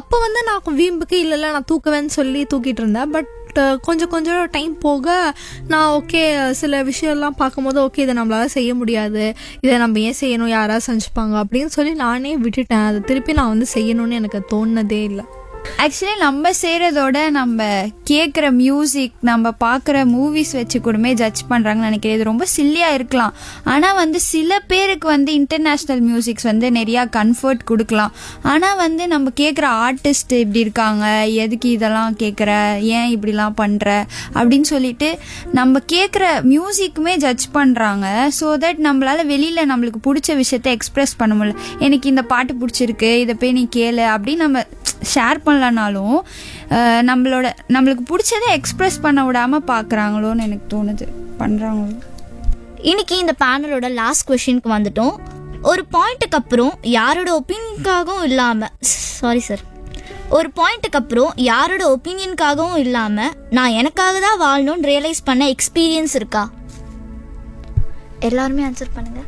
அப்போ வந்து நான் வீம்புக்கு இல்லை இல்லை நான் தூக்குவேன்னு சொல்லி தூக்கிட்டு இருந்தேன் பட் கொஞ்சம் கொஞ்சம் டைம் போக நான் ஓகே சில விஷயம்லாம் பார்க்கும்போது ஓகே இதை நம்மளால செய்ய முடியாது இதை நம்ம ஏன் செய்யணும் யாராவது செஞ்சுப்பாங்க அப்படின்னு சொல்லி நானே விட்டுட்டேன் அதை திருப்பி நான் வந்து செய்யணும்னு எனக்கு தோணுனதே இல்லை ஆக்சுவலி நம்ம செய்கிறதோட நம்ம கேட்குற மியூசிக் நம்ம பார்க்குற மூவிஸ் வச்சு கூடமே ஜட்ஜ் பண்ணுறாங்கன்னு நினைக்கிறேன் இது ரொம்ப சில்லியாக இருக்கலாம் ஆனால் வந்து சில பேருக்கு வந்து இன்டர்நேஷ்னல் மியூசிக்ஸ் வந்து நிறையா கம்ஃபர்ட் கொடுக்கலாம் ஆனால் வந்து நம்ம கேட்குற ஆர்டிஸ்ட் இப்படி இருக்காங்க எதுக்கு இதெல்லாம் கேட்குற ஏன் இப்படிலாம் பண்ணுற அப்படின்னு சொல்லிட்டு நம்ம கேட்குற மியூசிக்குமே ஜட்ஜ் பண்ணுறாங்க ஸோ தட் நம்மளால வெளியில் நம்மளுக்கு பிடிச்ச விஷயத்த எக்ஸ்பிரஸ் பண்ண முடியல எனக்கு இந்த பாட்டு பிடிச்சிருக்கு இதை போய் நீ கேளு அப்படின்னு நம்ம ஷேர் பண்ணலனாலும் அஹ், நம்மளோட நம்மளுக்கு பிடிச்சதை எக்ஸ்பிரஸ் பண்ண விடாம பார்க்குறாங்களோன்னு எனக்கு தோணுது பண்ணுறாங்களோ இன்னைக்கு இந்த பேனலோட லாஸ்ட் கொஷினுக்கு வந்துட்டோம் ஒரு பாயிண்ட்டுக்கு அப்புறம் யாரோட ஒப்பீனியனுக்காகவும் இல்லாமல் சாரி சார் ஒரு பாயிண்ட்டுக்கு அப்புறம் யாரோட ஒப்பீனியனுக்காகவும் இல்லாமல் நான் எனக்காக தான் வாழணும்னு ரியலைஸ் பண்ண எக்ஸ்பீரியன்ஸ் இருக்கா எல்லாருமே ஆன்சர் பண்ணுங்க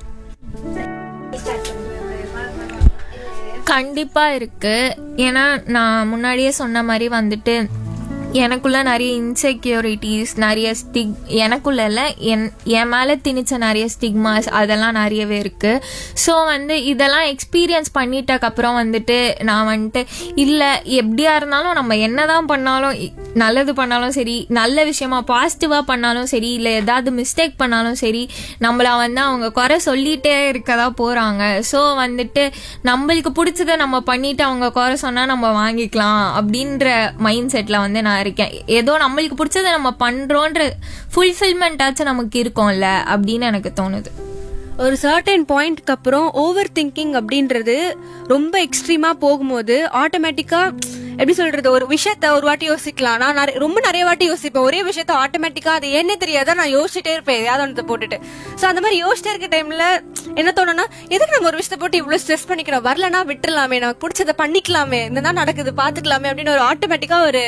கண்டிப்பா இருக்கு ஏன்னா நான் முன்னாடியே சொன்ன மாதிரி வந்துட்டு எனக்குள்ள நிறைய இன்செக்யூரிட்டிஸ் நிறைய ஸ்டிக் எனக்குள்ள இல்லை என் என் மேலே திணிச்ச நிறைய ஸ்டிக்மாஸ் அதெல்லாம் நிறையவே இருக்கு ஸோ வந்து இதெல்லாம் எக்ஸ்பீரியன்ஸ் பண்ணிட்டக்கப்புறம் வந்துட்டு நான் வந்துட்டு இல்லை எப்படியா இருந்தாலும் நம்ம என்னதான் பண்ணாலும் இ- நல்லது பண்ணாலும் சரி நல்ல விஷயமா பாசிட்டிவாக பண்ணாலும் சரி இல்லை ஏதாவது மிஸ்டேக் பண்ணாலும் சரி நம்மள வந்து அவங்க குறை சொல்லிட்டே இருக்கதா போகிறாங்க ஸோ வந்துட்டு நம்மளுக்கு பிடிச்சத நம்ம பண்ணிட்டு அவங்க குறை சொன்னால் நம்ம வாங்கிக்கலாம் அப்படின்ற மைண்ட் செட்டில் வந்து நான் இருக்கேன் ஏதோ நம்மளுக்கு பிடிச்சத நம்ம பண்ணுறோன்ற ஃபுல்ஃபில்மெண்ட்டாச்சும் நமக்கு இருக்கும்ல அப்படின்னு எனக்கு தோணுது ஒரு சர்டன் பாயிண்ட்க்கு அப்புறம் ஓவர் திங்கிங் அப்படின்றது ரொம்ப எக்ஸ்ட்ரீமா போகும்போது ஆட்டோமேட்டிக்கா எப்படி சொல்றது ஒரு விஷயத்த ஒரு வாட்டி யோசிக்கலாம் நான் நிறைய- ரொம்ப நிறைய வாட்டி யோசிப்பேன் ஒரே விஷயத்த ஆட்டோமேட்டிக்கா அது ஏன்னே தெரியாத நான் யோசிச்சுட்டே இருப்பேன் எதையாவது ஒன்றத்தை போட்டுட்டு சோ அந்த மாதிரி யோசிச்சிட்டே இருக்க டைம்ல என்ன தோணும்னா எதுக்கு நம்ம ஒரு விஷயத்த போட்டு இவ்வளவு ஸ்ட்ரெஸ் பண்ணிக்கிறோம் வரலனா விட்டுறலாமே நமக்கு பிடிச்சத பண்ணிக்கலாமே இந்த நடக்குது பாத்துக்கலாமே அப்படின்னு ஒரு ஆட்டோமேட்டிக்கா ஒரு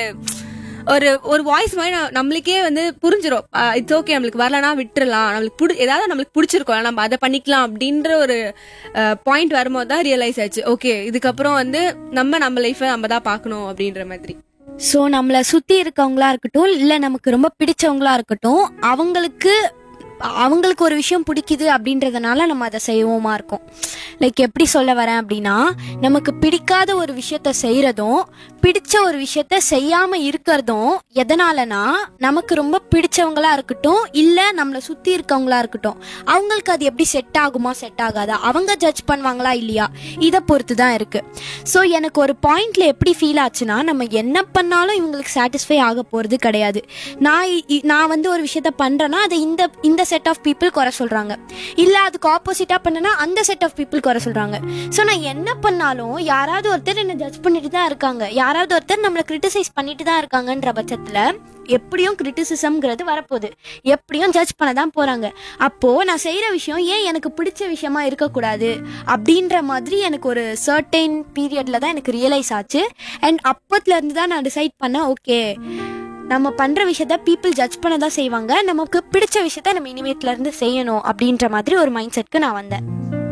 ஒரு ஒரு வாய்ஸ் மாதிரி ந- நம்மளுக்கே வந்து புரிஞ்சிரும் இட்ஸ் ஓகே நம்மளுக்கு வரலனா விட்டுறலாம் நம்மளுக்கு பிடி ஏதாவது நம்மளுக்கு பிடிச்சிருக்கோம் நம்ம அதை பண்ணிக்கலாம் அப்படின்ற ஒரு பாயிண்ட் வரும்போது தான் ரியலைஸ் ஆச்சு ஓகே இதுக்கப்புறம் வந்து நம்ம நம்ம லைஃபை நம்ம தான் பார்க்கணும் அப்படின்ற மாதிரி ஸோ நம்மளை சுற்றி இருக்கவங்களா இருக்கட்டும் இல்லை நமக்கு ரொம்ப பிடிச்சவங்களா இருக்கட்டும் அவங்களுக்கு அவங்களுக்கு ஒரு விஷயம் பிடிக்குது அப்படின்றதுனால நம்ம அதை செய்வோமா இருக்கோம் லைக் எப்படி சொல்ல வரேன் அப்படின்னா நமக்கு பிடிக்காத ஒரு விஷயத்த செய்யறதும் பிடிச்ச ஒரு விஷயத்த செய்யாம இருக்கிறதும் எதனாலனா நமக்கு ரொம்ப பிடிச்சவங்களா இருக்கட்டும் இல்ல நம்மளை சுத்தி இருக்கவங்களா இருக்கட்டும் அவங்களுக்கு அது எப்படி செட் ஆகுமா செட் ஆகாதா அவங்க ஜட்ஜ் பண்ணுவாங்களா இல்லையா இதை பொறுத்து தான் இருக்கு ஸோ எனக்கு ஒரு பாயிண்ட்ல எப்படி ஃபீல் ஆச்சுன்னா நம்ம என்ன பண்ணாலும் இவங்களுக்கு சாட்டிஸ்ஃபை ஆக போறது கிடையாது நான் இ- இ- நான் வந்து ஒரு விஷயத்த பண்றேன்னா அதை இந்த இந்த செட் ஆஃப் பீப்புள் குறை சொல்றாங்க இல்ல அதுக்கு ஆப்போசிட்டா பண்ணனா அந்த செட் ஆஃப் பீப்புள் குறை சொல்றாங்க ஸோ நான் என்ன பண்ணாலும் யாராவது ஒருத்தர் என்ன ஜட்ஜ் பண்ணிட்டு தான் இருக்காங்க யாராவது ஒருத்தர் நம்மளை கிரிட்டிசைஸ் பண்ணிட்டு தான் இருக்காங்கன்ற பட்சத்துல எப்படியும் கிரிட்டிசிசம்ங்கிறது வரப்போகுது எப்படியும் ஜட்ஜ் பண்ண தான் போறாங்க அப்போ நான் செய்யற விஷயம் ஏன் எனக்கு பிடிச்ச விஷயமா இருக்கக்கூடாது அப்படின்ற மாதிரி எனக்கு ஒரு சர்டைன் பீரியட்ல தான் எனக்கு ரியலைஸ் ஆச்சு அண்ட் அப்பத்துல இருந்து தான் நான் டிசைட் பண்ணேன் ஓகே நம்ம பண்ற விஷயத்த பீப்புள் ஜட்ஜ் பண்ண தான் செய்வாங்க நமக்கு பிடிச்ச விஷயத்த நம்ம இனிமேட்ல இருந்து செய்யணும் அப்படின்ற மாதிரி ஒரு மைண்ட் செட்க்கு நான் வந்தேன்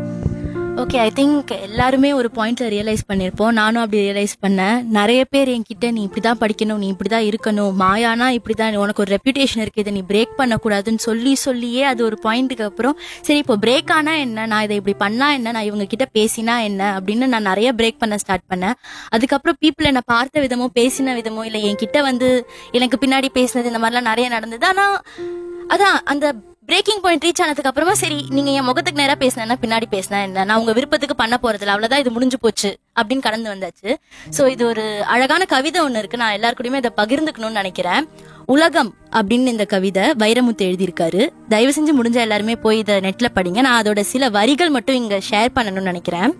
ஓகே ஐ திங்க் எல்லாருமே ஒரு பாயிண்ட்ல ரியலைஸ் பண்ணியிருப்போம் நானும் அப்படி ரியலைஸ் பண்ணேன் நிறைய பேர் என்கிட்ட நீ இப்படிதான் படிக்கணும் நீ இப்படிதான் இருக்கணும் மாயானா இப்படிதான் உனக்கு ஒரு ரெப்யூட்டேஷன் இருக்கு இதை நீ பிரேக் பண்ணக்கூடாதுன்னு சொல்லி சொல்லியே அது ஒரு பாயிண்ட்டுக்கு அப்புறம் சரி இப்போ பிரேக் ஆனா என்ன நான் இதை இப்படி பண்ணா என்ன நான் இவங்க கிட்ட பேசினா என்ன அப்படின்னு நான் நிறைய பிரேக் பண்ண ஸ்டார்ட் பண்ணேன் அதுக்கப்புறம் பீப்புள் என்னை பார்த்த விதமோ பேசின விதமோ இல்லை என்கிட்ட வந்து எனக்கு பின்னாடி பேசினது இந்த மாதிரிலாம் நிறைய நடந்தது ஆனா அதான் அந்த பிரேக்கிங் பாயிண்ட் ரீச் ஆனதுக்கு அப்புறமா சரி நீங்க என் முகத்துக்கு நேரா பேசினா பின்னாடி பேசினா என்ன நான் உங்க விருப்பத்துக்கு பண்ண போறதில்ல அவ்வளவுதான் இது முடிஞ்சு போச்சு அப்படின்னு கடந்து வந்தாச்சு சோ இது ஒரு அழகான கவிதை ஒண்ணு இருக்கு நான் எல்லாருக்கூடயுமே இதை பகிர்ந்துக்கணும்னு நினைக்கிறேன் உலகம் அப்படின்னு இந்த கவிதை வைரமுத்து எழுதியிருக்காரு தயவு செஞ்சு முடிஞ்ச எல்லாருமே போய் இதை நெட்ல படிங்க நான் அதோட சில வரிகள் மட்டும் இங்க ஷேர் பண்ணணும்னு நினைக்கிறேன்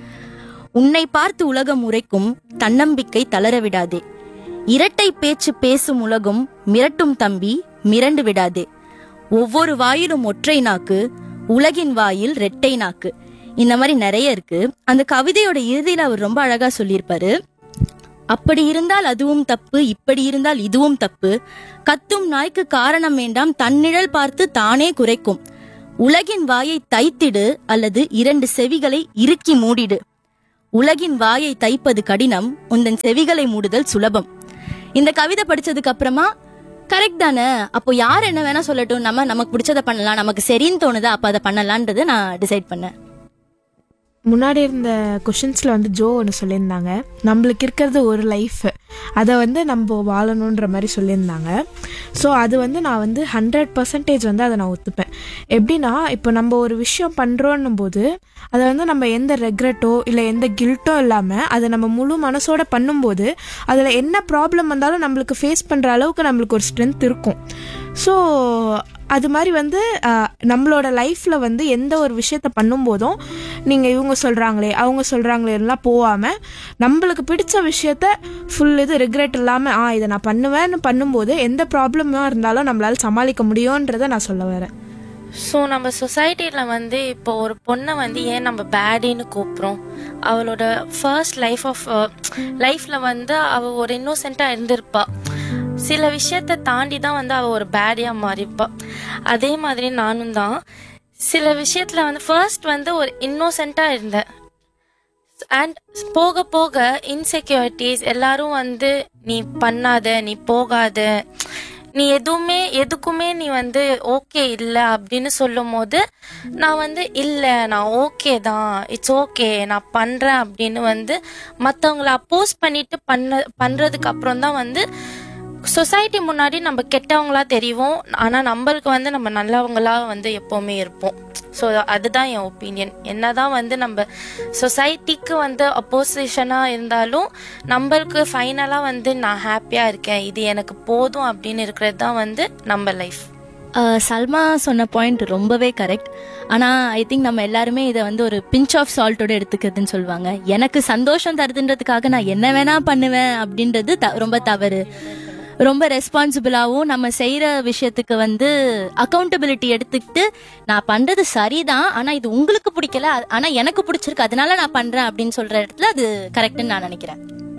உன்னை பார்த்து உலகம் உரைக்கும் தன்னம்பிக்கை தளர விடாதே இரட்டை பேச்சு பேசும் உலகம் மிரட்டும் தம்பி மிரண்டு விடாதே ஒவ்வொரு வாயிலும் ஒற்றை நாக்கு உலகின் வாயில் ரெட்டை நாக்கு இந்த மாதிரி நிறைய இருக்கு அந்த கவிதையோட இறுதியில அவர் ரொம்ப அழகா சொல்லியிருப்பாரு அப்படி இருந்தால் அதுவும் தப்பு இப்படி இருந்தால் இதுவும் தப்பு கத்தும் நாய்க்கு காரணம் வேண்டாம் தன்னிழல் பார்த்து தானே குறைக்கும் உலகின் வாயை தைத்திடு அல்லது இரண்டு செவிகளை இறுக்கி மூடிடு உலகின் வாயை தைப்பது கடினம் உந்தன் செவிகளை மூடுதல் சுலபம் இந்த கவிதை படிச்சதுக்கு அப்புறமா கரெக்ட் தானே அப்போ யார் என்ன வேணா சொல்லட்டும் நம்ம நமக்கு பிடிச்சதை பண்ணலாம் நமக்கு சரின்னு தோணுதா அப்போ அதை பண்ணலான்றது நான் டிசைட் பண்ணேன் முன்னாடி இருந்த கொஷின்ஸில் வந்து ஜோ ஒன்று சொல்லியிருந்தாங்க நம்மளுக்கு இருக்கிறது ஒரு லைஃப் அதை வந்து நம்ம வாழணுன்ற மாதிரி சொல்லியிருந்தாங்க ஸோ அது வந்து நான் வந்து ஹண்ட்ரட் பர்சன்டேஜ் வந்து அதை நான் ஒத்துப்பேன் எப்படின்னா இப்போ நம்ம ஒரு விஷயம் பண்ணுறோன்னும் போது அதை வந்து நம்ம எந்த ரெக்ரெட்டோ இல்லை எந்த கில்ட்டோ இல்லாமல் அதை நம்ம முழு மனசோட பண்ணும்போது அதில் என்ன ப்ராப்ளம் வந்தாலும் நம்மளுக்கு ஃபேஸ் பண்ணுற அளவுக்கு நம்மளுக்கு ஒரு ஸ்ட்ரென்த் இருக்கும் ஸோ அது மாதிரி வந்து ஆஹ், நம்மளோட லைஃப்பில் வந்து எந்த ஒரு விஷயத்த பண்ணும்போதும் நீங்கள் இவங்க சொல்கிறாங்களே அவங்க சொல்கிறாங்களே எல்லாம் போகாமல் நம்மளுக்கு பிடிச்ச விஷயத்த ஃபுல் இது ரிக்ரெட் இல்லாமல் ஆ இதை நான் பண்ணுவேன்னு பண்ணும்போது எந்த ப்ராப்ளமாக இருந்தாலும் நம்மளால் சமாளிக்க முடியுன்றதை நான் சொல்ல வரேன் ஸோ நம்ம சொசைட்டியில் வந்து இப்போ ஒரு பொண்ணை வந்து ஏன் நம்ம பேடின்னு கூப்பிட்றோம் அவளோட ஃபர்ஸ்ட் லைஃப் ஆஃப் லைஃப்பில் வந்து அவள் ஒரு இன்னோசென்ட்டாக இருந்திருப்பா சில விஷயத்தை தாண்டி தான் வந்து அவள் ஒரு பேடியாக மாறிப்பா அதே மாதிரி நானும் தான் சில விஷயத்தில் வந்து ஃபர்ஸ்ட் வந்து ஒரு இன்னோசென்ட்டாக இருந்தேன் அண்ட் போக போக இன்செக்யூரிட்டிஸ் எல்லாரும் வந்து நீ பண்ணாத நீ போகாத நீ எதுவுமே எதுக்குமே நீ வந்து ஓகே இல்லை அப்படின்னு சொல்லும் போது நான் வந்து இல்லை நான் ஓகே தான் இட்ஸ் ஓகே நான் பண்ணுறேன் அப்படின்னு வந்து மற்றவங்கள அப்போஸ் பண்ணிட்டு பண்ண பண்ணுறதுக்கு அப்புறம் தான் வந்து சொசைட்டி முன்னாடி நம்ம கெட்டவங்களா தெரியும் ஆனால் நம்மளுக்கு வந்து நம்ம நல்லவங்களா வந்து எப்போவுமே இருப்போம் ஸோ அதுதான் என் ஒப்பீனியன் என்னதான் வந்து நம்ம சொசைட்டிக்கு வந்து அப்போசிஷனாக இருந்தாலும் நம்மளுக்கு ஃபைனலாக வந்து நான் ஹாப்பியாக இருக்கேன் இது எனக்கு போதும் அப்படின்னு இருக்கிறது தான் வந்து நம்ம லைஃப் அஹ், சல்மா சொன்ன பாயிண்ட் ரொம்பவே கரெக்ட் ஆனா ஐ திங்க் நம்ம எல்லாருமே இதை வந்து ஒரு பிஞ்ச் ஆஃப் சால்ட்டோட எடுத்துக்கிறதுன்னு சொல்லுவாங்க எனக்கு சந்தோஷம் தருதுன்றதுக்காக நான் என்ன வேணா பண்ணுவேன் அப்படின்றது த- ரொம்ப தவறு ரொம்ப ரெஸ்பான்சிபிளாகவும் நம்ம செய்யற விஷயத்துக்கு வந்து அக்கௌண்டபிலிட்டி எடுத்துக்கிட்டு நான் பண்றது சரிதான் ஆனா இது உங்களுக்கு பிடிக்கல அ- ஆனா எனக்கு பிடிச்சிருக்கு அதனால நான் பண்றேன் அப்படின்னு சொல்ற இடத்துல அது கரெக்ட்னு நான் நினைக்கிறேன்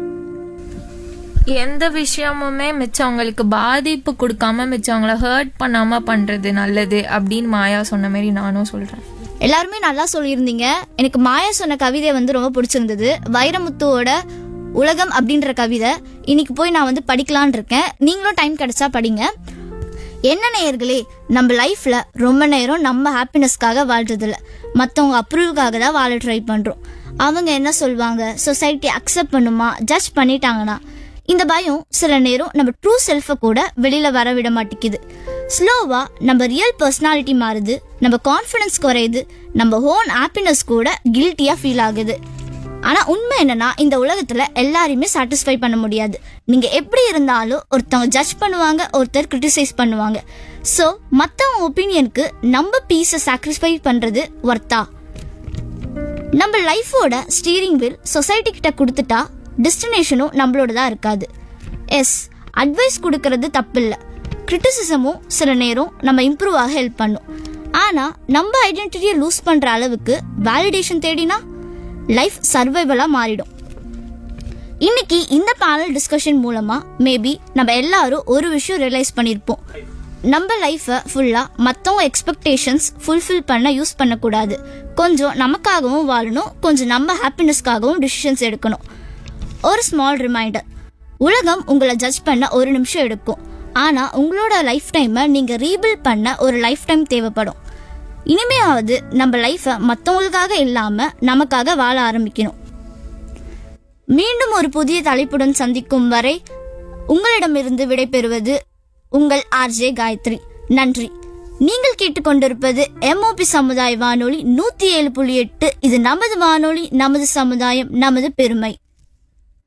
எந்த விஷயமுமே மிச்சவங்களுக்கு பாதிப்பு கொடுக்காம மிச்சவங்கள ஹர்ட் பண்ணாம பண்றது நல்லது அப்படின்னு மாயா சொன்ன மாதிரி நானும் சொல்றேன் எல்லாருமே நல்லா சொல்லியிருந்தீங்க எனக்கு மாயா சொன்ன கவிதை வந்து ரொம்ப பிடிச்சிருந்தது வைரமுத்துவோட உலகம் அப்படின்ற கவிதை இன்னைக்கு போய் நான் வந்து படிக்கலான் இருக்கேன் நீங்களும் டைம் கிடைச்சா படிங்க என்ன நேயர்களே நம்ம லைஃப்ல ரொம்ப நேரம் நம்ம ஹாப்பினஸ்க்காக வாழ்றதில்ல மற்றவங்க அப்ரூவுக்காக தான் வாழ ட்ரை பண்றோம் அவங்க என்ன சொல்லுவாங்க சொசைட்டி அக்செப்ட் பண்ணுமா ஜட்ஜ் பண்ணிட்டாங்கன்னா இந்த பயம் சில நேரம் நம்ம ட்ரூ செல்ஃபை கூட வெளியில வர விட மாட்டேங்குது ஸ்லோவா நம்ம ரியல் பர்சனாலிட்டி மாறுது நம்ம கான்ஃபிடன்ஸ் குறையுது நம்ம ஹோன் ஹாப்பினஸ் கூட கில்ட்டியா ஃபீல் ஆகுது ஆனா உண்மை என்னன்னா இந்த உலகத்துல எல்லாரையுமே சாட்டிஸ்ஃபை பண்ண முடியாது நீங்க எப்படி இருந்தாலும் ஒருத்தவங்க ஜட்ஜ் பண்ணுவாங்க ஒருத்தர் கிரிட்டிசைஸ் பண்ணுவாங்க ஸோ மற்றவங்க ஒப்பீனியனுக்கு நம்ம பீஸை சாக்ரிஃபை பண்றது ஒர்த்தா நம்ம லைஃபோட ஸ்டீரிங் வீல் சொசைட்டி கிட்ட கொடுத்துட்டா டெஸ்டினேஷனும் நம்மளோட தான் இருக்காது எஸ் அட்வைஸ் கொடுக்கறது தப்பில்லை கிரிட்டிசிசமும் சில நேரம் நம்ம இம்ப்ரூவ் ஆக ஹெல்ப் பண்ணும் ஆனால் நம்ம ஐடென்டிட்டியை லூஸ் பண்ணுற அளவுக்கு வேலிடேஷன் தேடினா லைஃப் சர்வைவலாக மாறிடும் இன்னைக்கு இந்த பேனல் டிஸ்கஷன் மூலமா மேபி நம்ம எல்லாரும் ஒரு விஷயம் ரியலைஸ் பண்ணியிருப்போம் நம்ம லைஃப்பை ஃபுல்லாக மற்றவங்க எக்ஸ்பெக்டேஷன்ஸ் ஃபுல்ஃபில் பண்ண யூஸ் பண்ணக்கூடாது கொஞ்சம் நமக்காகவும் வாழணும் கொஞ்சம் நம்ம ஹாப்பினஸ்க்காகவும் டிசிஷன்ஸ் எடுக்கணும் ஒரு ஸ்மால் ரிமைண்டர் உலகம் உங்களை ஜட்ஜ் பண்ண ஒரு நிமிஷம் எடுக்கும் ஆனால் உங்களோட லைஃப் டைமை நீங்கள் ரீபில்ட் பண்ண ஒரு லைஃப் டைம் தேவைப்படும் இனிமையாவது நம்ம லைஃப்பை மற்றவங்களுக்காக இல்லாமல் நமக்காக வாழ ஆரம்பிக்கணும் மீண்டும் ஒரு புதிய தலைப்புடன் சந்திக்கும் வரை உங்களிடமிருந்து விடைபெறுவது உங்கள் ஆர்ஜே காயத்ரி நன்றி நீங்கள் கேட்டுக்கொண்டிருப்பது எம்ஓபி சமுதாய வானொலி நூத்தி ஏழு புள்ளி எட்டு இது நமது வானொலி நமது சமுதாயம் நமது பெருமை